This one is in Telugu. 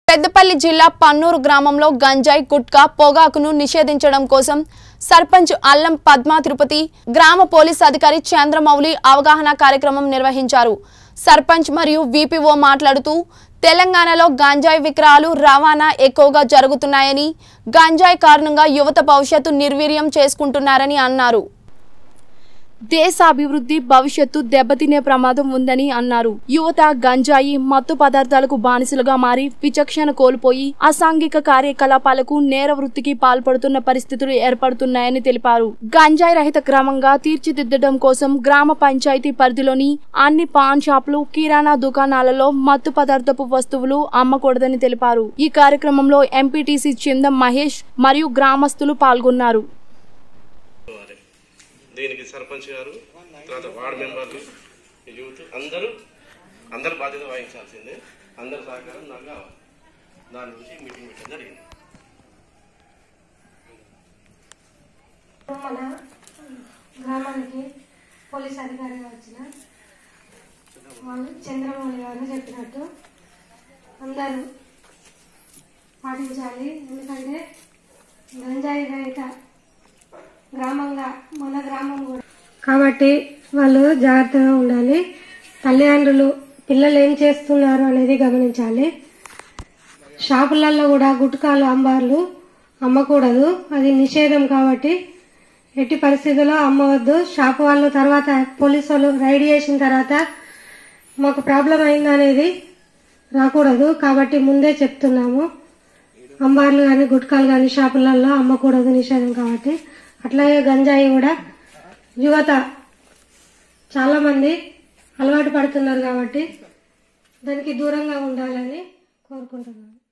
పెద్దపల్లి జిల్లా పన్నూరు గ్రామంలో గంజాయి గుట్కా పొగాకును నిషేధించడం కోసం సర్పంచ్ అల్లం పద్మా తిరుపతి గ్రామ పోలీస్ అధికారి చంద్రమౌళి అవగాహన కార్యక్రమం నిర్వహించారు సర్పంచ్ మరియు విపిఓ మాట్లాడుతూ తెలంగాణలో గంజాయి విక్రయాలు రవాణా ఎక్కువగా జరుగుతున్నాయని గంజాయి కారణంగా యువత భవిష్యత్తు నిర్వీర్యం చేసుకుంటున్నారని అన్నారు దేశ అభివృద్ధి భవిష్యత్తు దెబ్బతినే ప్రమాదం ఉందని అన్నారు యువత గంజాయి మత్తు పదార్థాలకు బానిసలుగా మారి విచక్షణ కోల్పోయి అసాంఘిక కార్యకలాపాలకు నేర వృత్తికి పాల్పడుతున్న పరిస్థితులు ఏర్పడుతున్నాయని తెలిపారు గంజాయి రహిత గ్రామంగా తీర్చిదిద్దడం కోసం గ్రామ పంచాయతీ పరిధిలోని అన్ని పాన్ షాపులు కిరాణా దుకాణాలలో మత్తు పదార్థపు వస్తువులు అమ్మకూడదని తెలిపారు ఈ కార్యక్రమంలో ఎంపీటీసీ చిందం మహేష్ మరియు గ్రామస్తులు పాల్గొన్నారు వారే. దీనికి సర్పంచ్ గారు తర్వాత వార్డు మెంబర్లు యూత్ అందరూ అందరు బాధ్యత వహించాల్సిందే అందరి సహకారం నాకు కావాలి దాని గురించి మీటింగ్ పెట్టడం జరిగింది మన గ్రామానికి పోలీస్ అధికారిగా వచ్చిన వాళ్ళు చంద్రమౌళి గారు చెప్పినట్టు అందరూ పాటించాలి ఎందుకంటే గంజాయి రహిత గ్రామంగా మన గ్రామం కూడా కాబట్టి వాళ్ళు జాగ్రత్తగా ఉండాలి తల్లిదండ్రులు పిల్లలు ఏం చేస్తున్నారు అనేది గమనించాలి షాపులలో కూడా గుట్కాలు అంబార్లు అమ్మకూడదు అది నిషేధం కాబట్టి ఎట్టి పరిస్థితుల్లో అమ్మవద్దు షాపు వాళ్ళు తర్వాత పోలీసు వాళ్ళు రైడ్ చేసిన తర్వాత మాకు ప్రాబ్లం అయిందనేది రాకూడదు కాబట్టి ముందే చెప్తున్నాము అంబార్లు కానీ గుట్కాలు కానీ షాపులలో అమ్మకూడదు నిషేధం కాబట్టి అట్లాగే గంజాయి కూడా యువత చాలా మంది అలవాటు పడుతున్నారు కాబట్టి దానికి దూరంగా ఉండాలని కోరుకుంటున్నాను